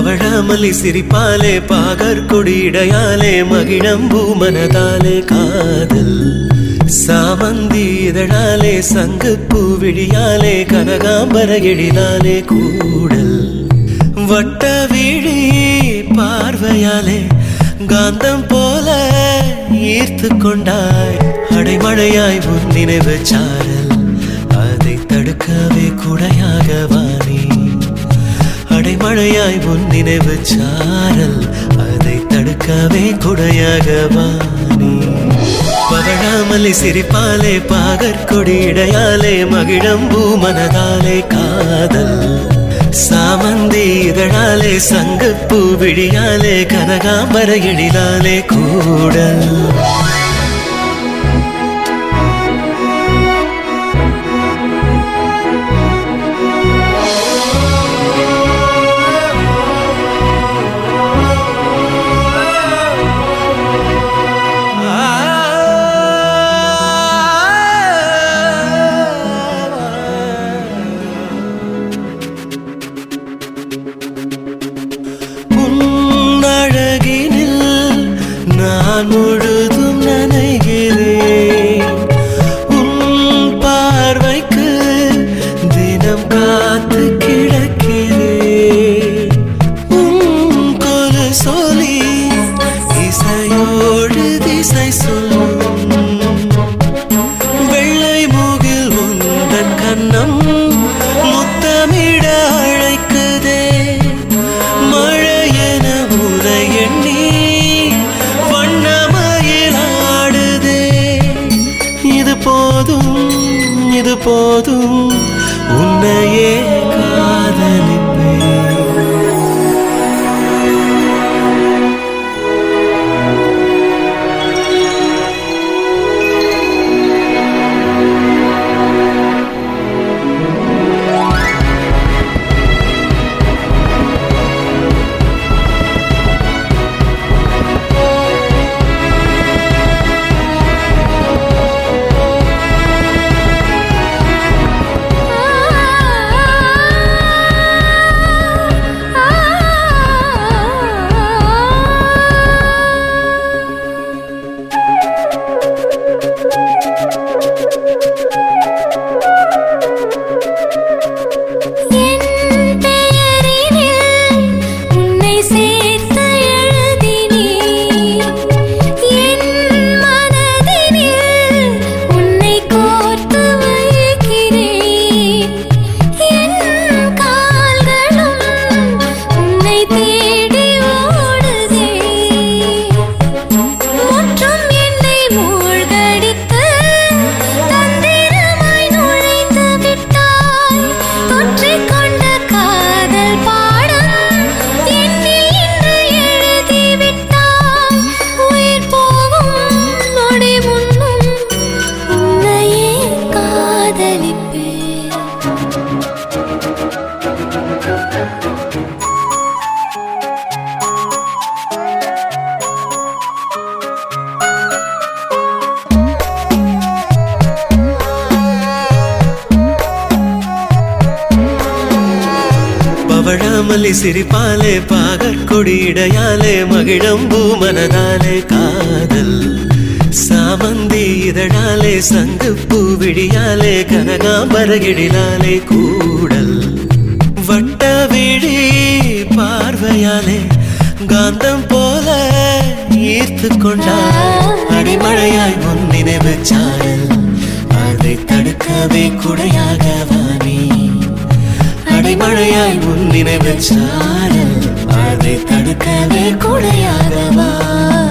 பவழமல்லி சிரிப்பாலே பாகர் கொடியிடையாலே மகிழம்பூ மனதாலே காதல் சாமந்தி இதழாலே சங்கு பூவிழியாலே கனகாம்பர எழிலாலே கூடல் வட்ட விழி பார்வையாலே காந்தம் போல ஈர்த்து கொண்டாய் அடைமழையாய் உன் நினைவு சாரல் அதை தடுக்கவே குடையாக வாணி அடைமழையாய் உன் நினைவு சாரல் அதை தடுக்கவே குடையாக வாணி பவழாமல்லி சிரிப்பாலே பாகற் கொடியிடையாலே மகிழம்பூ மனதாலே காதல் சாமந்தி இதழாலே சங்கப்பூ விழியாலே கனகாம்பர எழிலாலே கூடல் உன்னழகினில் நான் முழுதும் நனைகிறேன் உன் பார்வைக்கு தினம் காத்து கிடக்கிறேன் உன் கொலு சொல்லி இசையோடு திசை சொல்லும் வெள்ளை மூகில் உந்தன் கண்ணம் முத்தமிட அழைக்குதே மழையென உனை எண்ணி வண்ணமயில் ஆடுதே இது போதும் இது போதும் உன்னையே காதலிப்பேன் என் பெயரினில் உன்னை சேர்த்து எழுதினேன் என் மனதினில் உன்னை கோர்த்து வைக்கிறேன் என் கால்களும் உன்னை தேடி ஓடுதே முற்றும் என்னை மூழ்கடித்து தந்திரமாய் நுழைத்து விட்டாய் தொற்றிக் கொண்ட காதல் பாடம் என்னில் இன்று எழுதி விட்டாய் உயிர் போகும் நொடி முன்னும் உன்னையே காதலிப்பேன் பவழாமல்லி சிரிப்பாலே பாகற் கொடியிடையாலே மகிழம்பூ மனதாலே காதல் சாமந்தி இதழாலே சங்கு பூவிழியாலே கனகாம்பர எழிலாலே கூடல் வட்ட விழி பார்வையாலே காந்தம் போல ஈர்த்து கொண்டாய் அடிமழையாய் உன் நினைவு சாரல் அதை தடுக்கவே குடையாக வாணி அடைமழையாய் உன் நினைவு சாரல் அதை தடுக்கவே குடையாக வா